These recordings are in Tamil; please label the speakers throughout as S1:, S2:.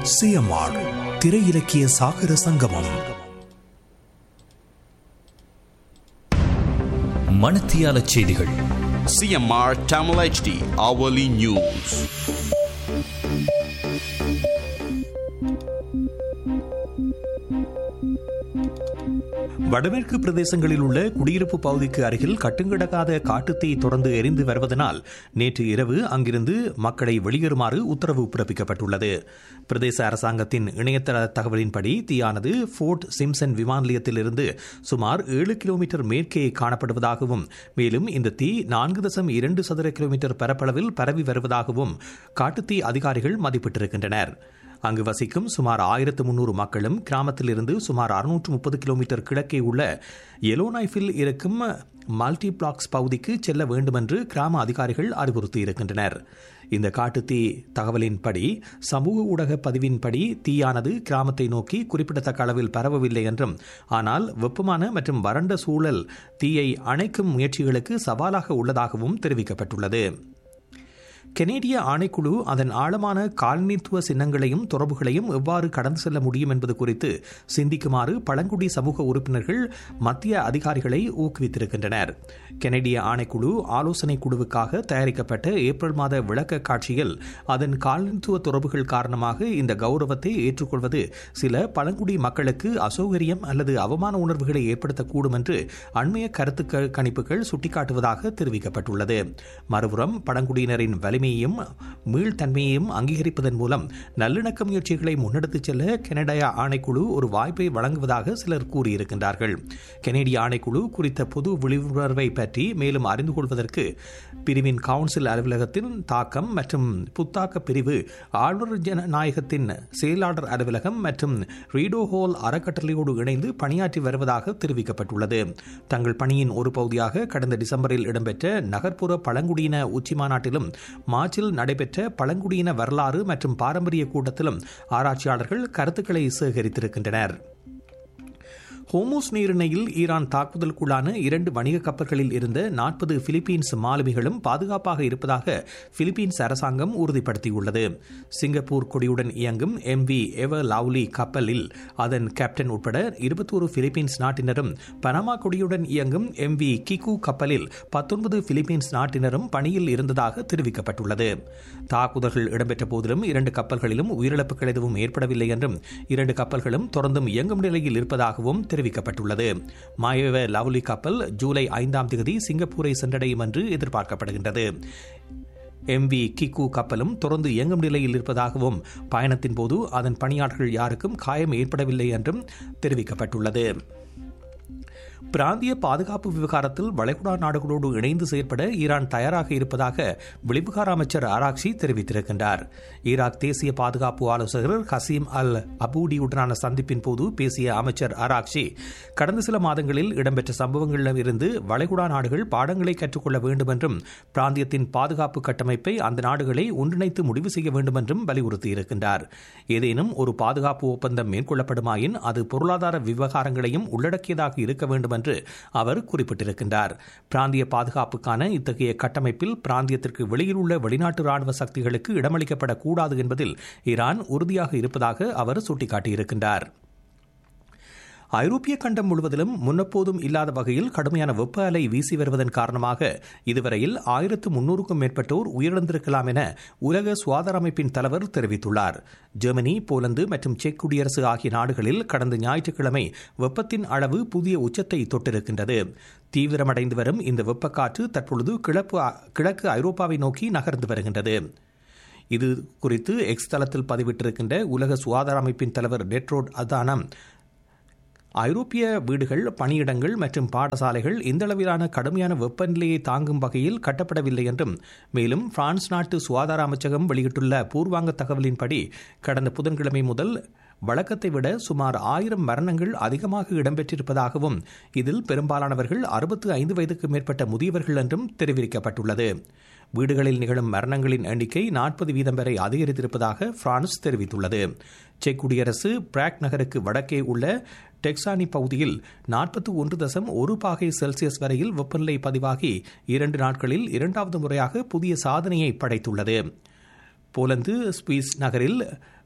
S1: சிஎம்ஆர் திரை இலக்கிய சாகர சங்கமம்
S2: மணத்தியால செய்திகள்
S3: CMR Tamil HD Hourly News.
S1: வடமேற்கு பிரதேசங்களில் உள்ள குடியிருப்பு பகுதிக்கு அருகில் கட்டுங்கிடக்காத காட்டுத்தீ தொடர்ந்து எரிந்து வருவதனால் நேற்று இரவு அங்கிருந்து மக்களை வெளியேறுமாறு உத்தரவு பிறப்பிக்கப்பட்டுள்ளது பிரதேச அரசாங்கத்தின் இணையதள தகவலின்படி தீயானது ஃபோர்ட் சிம்சன் விமான நிலையத்திலிருந்து சுமார் ஏழு கிலோமீட்டர் மேற்கே காணப்படுவதாகவும் மேலும் இந்த தீ நான்கு தசம் இரண்டு சதுர கிலோமீட்டர் பரப்பளவில் பரவி வருவதாகவும் காட்டுத்தீ அதிகாரிகள் மதிப்பிட்டிருக்கின்றனர் அங்கு வசிக்கும் சுமார் ஆயிரத்து முன்னூறு மக்களும் கிராமத்திலிருந்து சுமார் அறுநூற்று முப்பது கிலோமீட்டர் கிழக்கே உள்ள எலோனைஃபில் இருக்கும் மல்டிபிளாக்ஸ் பகுதிக்கு செல்ல வேண்டுமென்று கிராம அதிகாரிகள் அறிவுறுத்தியிருக்கின்றனர் இந்த காட்டுத்தீ தகவலின்படி சமூக ஊடக பதிவின்படி தீயானது கிராமத்தை நோக்கி குறிப்பிடத்தக்க அளவில் பரவவில்லை என்றும் ஆனால் வெப்பமான மற்றும் வறண்ட சூழல் தீயை அணைக்கும் முயற்சிகளுக்கு சவாலாக உள்ளதாகவும் தெரிவிக்கப்பட்டுள்ளது கெனேடிய ஆணைக்குழு அதன் ஆழமான காலனித்துவ சின்னங்களையும் தொடர்புகளையும் எவ்வாறு கடந்து செல்ல முடியும் என்பது குறித்து சிந்திக்குமாறு பழங்குடி சமூக உறுப்பினர்கள் மத்திய அதிகாரிகளை ஊக்குவித்திருக்கின்றனர் கெனடிய ஆணைக்குழு ஆலோசனை குழுவுக்காக தயாரிக்கப்பட்ட ஏப்ரல் மாத விளக்க காட்சியில் அதன் காலனித்துவ தொடர்புகள் காரணமாக இந்த கௌரவத்தை ஏற்றுக்கொள்வது சில பழங்குடி மக்களுக்கு அசௌகரியம் அல்லது அவமான உணர்வுகளை ஏற்படுத்தக்கூடும் என்று அண்மைய கருத்து கணிப்புகள் சுட்டிக்காட்டுவதாக தெரிவிக்கப்பட்டுள்ளது மறுபுறம் பழங்குடியினரின் வலிமையையும் மீள்தன்மையையும் அங்கீகரிப்பதன் மூலம் நல்லிணக்க முயற்சிகளை முன்னெடுத்துச் செல்ல கனடா ஆணைக்குழு ஒரு வாய்ப்பை வழங்குவதாக சிலர் கூறியிருக்கின்றார்கள் கனேடிய ஆணைக்குழு குறித்த பொது விழிப்புணர்வை பற்றி மேலும் அறிந்து கொள்வதற்கு பிரிவின் கவுன்சில் அலுவலகத்தின் தாக்கம் மற்றும் புத்தாக்க பிரிவு ஆளுநர் ஜனநாயகத்தின் செயலாளர் அலுவலகம் மற்றும் ரீடோ ஹோல் அறக்கட்டளையோடு இணைந்து பணியாற்றி வருவதாக தெரிவிக்கப்பட்டுள்ளது தங்கள் பணியின் ஒரு பகுதியாக கடந்த டிசம்பரில் இடம்பெற்ற நகர்ப்புற பழங்குடியின உச்சி மாநாட்டிலும் மார்ச்சில் நடைபெற்ற பழங்குடியின வரலாறு மற்றும் பாரம்பரிய கூட்டத்திலும் ஆராய்ச்சியாளர்கள் கருத்துக்களை சேகரித்திருக்கின்றனர் ஹோமோஸ் நீரிணையில் ஈரான் தாக்குதலுக்குள்ளான இரண்டு வணிக கப்பல்களில் இருந்த நாற்பது பிலிப்பீன்ஸ் மாலுமிகளும் பாதுகாப்பாக இருப்பதாக பிலிப்பீன்ஸ் அரசாங்கம் உறுதிப்படுத்தியுள்ளது சிங்கப்பூர் கொடியுடன் இயங்கும் எம் வி எவர் லவ்லி கப்பலில் அதன் கேப்டன் உட்பட இருபத்தோரு பிலிப்பீன்ஸ் நாட்டினரும் பனாமா கொடியுடன் இயங்கும் எம் வி கிகு கப்பலில் பத்தொன்பது பிலிப்பீன்ஸ் நாட்டினரும் பணியில் இருந்ததாக தெரிவிக்கப்பட்டுள்ளது தாக்குதல்கள் இடம்பெற்ற போதிலும் இரண்டு கப்பல்களிலும் உயிரிழப்புகள் எதுவும் ஏற்படவில்லை என்றும் இரண்டு கப்பல்களும் தொடர்ந்தும் இயங்கும் நிலையில் இருப்பதாகவும் தெரிவிக்கப்பட்டுள்ளது மாயவ லவ்லி கப்பல் ஜூலை ஐந்தாம் தேதி சிங்கப்பூரை சென்றடையும் என்று எதிர்பார்க்கப்படுகின்றது எம்வி கிக்கு கப்பலும் தொடர்ந்து இயங்கும் நிலையில் இருப்பதாகவும் பயணத்தின் போது அதன் பணியாளர்கள் யாருக்கும் காயம் ஏற்படவில்லை என்றும் தெரிவிக்கப்பட்டுள்ளது பிராந்திய பாதுகாப்பு விவகாரத்தில் வளைகுடா நாடுகளோடு இணைந்து செயற்பட ஈரான் தயாராக இருப்பதாக வெளிவிகார அமைச்சர் ஆராக்சி தெரிவித்திருக்கின்றார் ஈராக் தேசிய பாதுகாப்பு ஆலோசகர் ஹசீம் அல் அபூடியுடனான சந்திப்பின் போது பேசிய அமைச்சர் ஆராக்சி கடந்த சில மாதங்களில் இடம்பெற்ற சம்பவங்களில் இருந்து வளைகுடா நாடுகள் பாடங்களை கற்றுக்கொள்ள வேண்டும் என்றும் பிராந்தியத்தின் பாதுகாப்பு கட்டமைப்பை அந்த நாடுகளை ஒன்றிணைத்து முடிவு செய்ய வேண்டும் என்றும் வலியுறுத்தியிருக்கின்றார் ஏதேனும் ஒரு பாதுகாப்பு ஒப்பந்தம் மேற்கொள்ளப்படுமாயின் அது பொருளாதார விவகாரங்களையும் உள்ளடக்கியதாக இருக்க வேண்டும் என்று அவர் குறிப்பிட்டிருக்கின்றார் பிராந்திய பாதுகாப்புக்கான இத்தகைய கட்டமைப்பில் பிராந்தியத்திற்கு வெளியில் உள்ள வெளிநாட்டு ராணுவ சக்திகளுக்கு இடமளிக்கப்படக்கூடாது என்பதில் ஈரான் உறுதியாக இருப்பதாக அவர் சுட்டிக்காட்டியிருக்கின்றார் ஐரோப்பிய கண்டம் முழுவதிலும் முன்னெப்போதும் இல்லாத வகையில் கடுமையான வெப்ப அலை வீசி வருவதன் காரணமாக இதுவரையில் ஆயிரத்து முன்னூறுக்கும் மேற்பட்டோர் உயிரிழந்திருக்கலாம் என உலக சுகாதார அமைப்பின் தலைவர் தெரிவித்துள்ளார் ஜெர்மனி போலந்து மற்றும் செக் குடியரசு ஆகிய நாடுகளில் கடந்த ஞாயிற்றுக்கிழமை வெப்பத்தின் அளவு புதிய உச்சத்தை தொட்டிருக்கின்றது தீவிரமடைந்து வரும் இந்த வெப்பக்காற்று தற்பொழுது கிழக்கு கிழக்கு ஐரோப்பாவை நோக்கி நகர்ந்து வருகின்றது இது குறித்து எக்ஸ் தளத்தில் பதிவிட்டிருக்கின்ற உலக சுகாதார அமைப்பின் தலைவர் டெட்ரோட் அதானம் ஐரோப்பிய வீடுகள் பணியிடங்கள் மற்றும் பாடசாலைகள் இந்தளவிலான கடுமையான வெப்பநிலையை தாங்கும் வகையில் கட்டப்படவில்லை என்றும் மேலும் பிரான்ஸ் நாட்டு சுகாதார அமைச்சகம் வெளியிட்டுள்ள பூர்வாங்க தகவலின்படி கடந்த புதன்கிழமை முதல் வழக்கத்தை விட சுமார் ஆயிரம் மரணங்கள் அதிகமாக இடம்பெற்றிருப்பதாகவும் இதில் பெரும்பாலானவர்கள் அறுபத்து ஐந்து வயதுக்கு மேற்பட்ட முதியவர்கள் என்றும் தெரிவிக்கப்பட்டுள்ளது வீடுகளில் நிகழும் மரணங்களின் எண்ணிக்கை நாற்பது வீதம் வரை அதிகரித்திருப்பதாக பிரான்ஸ் தெரிவித்துள்ளது செக் குடியரசு பிராக் நகருக்கு வடக்கே உள்ள டெக்சானி பகுதியில் நாற்பத்தி ஒன்று தசம் ஒரு பாகை செல்சியஸ் வரையில் வெப்பநிலை பதிவாகி இரண்டு நாட்களில் இரண்டாவது முறையாக புதிய சாதனையை படைத்துள்ளது போலந்து ஸ்பீஸ் நகரில்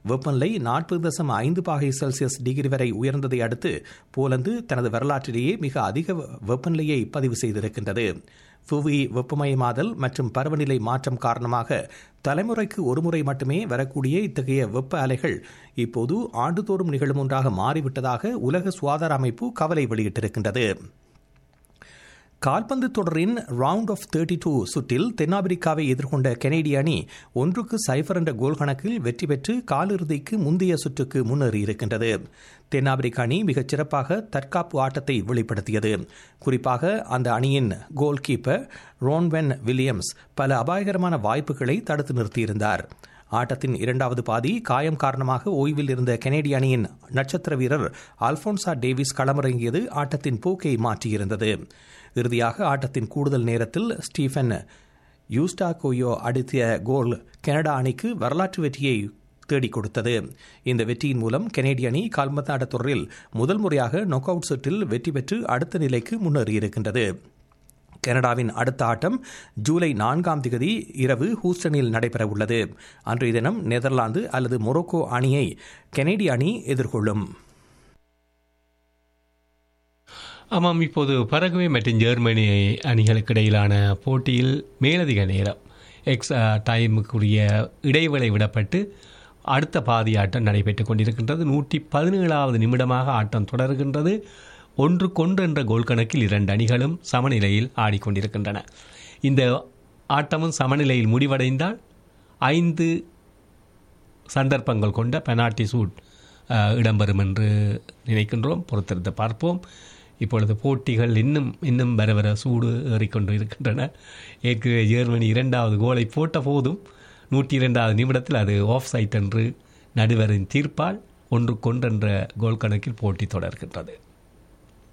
S1: வெப்பநிலை நாற்பது தசம் ஐந்து பாகை செல்சியஸ் டிகிரி வரை உயர்ந்ததை அடுத்து போலந்து தனது வரலாற்றிலேயே மிக அதிக வெப்பநிலையை பதிவு செய்திருக்கின்றது புவி வெப்பமயமாதல் மற்றும் பருவநிலை மாற்றம் காரணமாக தலைமுறைக்கு ஒருமுறை மட்டுமே வரக்கூடிய இத்தகைய வெப்ப அலைகள் இப்போது ஆண்டுதோறும் நிகழும் ஒன்றாக மாறிவிட்டதாக உலக சுகாதார அமைப்பு கவலை வெளியிட்டிருக்கின்றது கால்பந்து தொடரின் ரவுண்ட் ஆஃப் தேர்ட்டி டூ சுற்றில் தென்னாப்பிரிக்காவை எதிர்கொண்ட கெனேடிய அணி ஒன்றுக்கு சைபர் என்ற கோல் கணக்கில் வெற்றி பெற்று காலிறுதிக்கு முந்தைய சுற்றுக்கு முன்னேறியிருக்கின்றது தென்னாப்பிரிக்க அணி மிகச் சிறப்பாக தற்காப்பு ஆட்டத்தை வெளிப்படுத்தியது குறிப்பாக அந்த அணியின் கோல் கீப்பர் ரோன்வென் வில்லியம்ஸ் பல அபாயகரமான வாய்ப்புகளை தடுத்து நிறுத்தியிருந்தார் ஆட்டத்தின் இரண்டாவது பாதி காயம் காரணமாக ஓய்வில் இருந்த கெனேடிய அணியின் நட்சத்திர வீரர் அல்போன்சா டேவிஸ் களமிறங்கியது ஆட்டத்தின் போக்கை மாற்றியிருந்தது இறுதியாக ஆட்டத்தின் கூடுதல் நேரத்தில் ஸ்டீஃபன் யூஸ்டா கோயோ அடித்த கோல் கனடா அணிக்கு வரலாற்று வெற்றியை தேடிக் கொடுத்தது இந்த வெற்றியின் மூலம் கெனேடிய அணி கால்பந்தாட்ட தொடரில் முதல் முறையாக நொக் அவுட் சுற்றில் வெற்றி பெற்று அடுத்த நிலைக்கு முன்னேறியிருக்கின்றது கனடாவின் அடுத்த ஆட்டம் ஜூலை நான்காம் திகதி இரவு ஹூஸ்டனில் நடைபெறவுள்ளது அன்றைய தினம் நெதர்லாந்து அல்லது மொரோக்கோ அணியை கெனேடிய அணி எதிர்கொள்ளும்
S4: ஆமாம் இப்போது பரகுவே மற்றும் ஜெர்மனி அணிகளுக்கு இடையிலான போட்டியில் மேலதிக நேரம் எக்ஸ் டைமுக்குரிய இடைவேளை விடப்பட்டு அடுத்த பாதி ஆட்டம் நடைபெற்றுக் கொண்டிருக்கின்றது நூற்றி பதினேழாவது நிமிடமாக ஆட்டம் தொடர்கின்றது ஒன்றுக்கொன்று என்ற கோல் கணக்கில் இரண்டு அணிகளும் சமநிலையில் ஆடிக்கொண்டிருக்கின்றன இந்த ஆட்டமும் சமநிலையில் முடிவடைந்தால் ஐந்து சந்தர்ப்பங்கள் கொண்ட பெனால்டி சூட் இடம்பெறும் என்று நினைக்கின்றோம் பொறுத்திருந்து பார்ப்போம் இப்பொழுது போட்டிகள் இன்னும் இன்னும் வர வர சூடு ஏறிக்கொண்டு இருக்கின்றன ஏற்கனவே ஜெர்மனி இரண்டாவது கோலை போட்ட போதும் நூற்றி இரண்டாவது நிமிடத்தில் அது ஆஃப் சைட் என்று நடுவரின் தீர்ப்பால் ஒன்றுக்கொன்று என்ற கோல் கணக்கில் போட்டி தொடர்கின்றது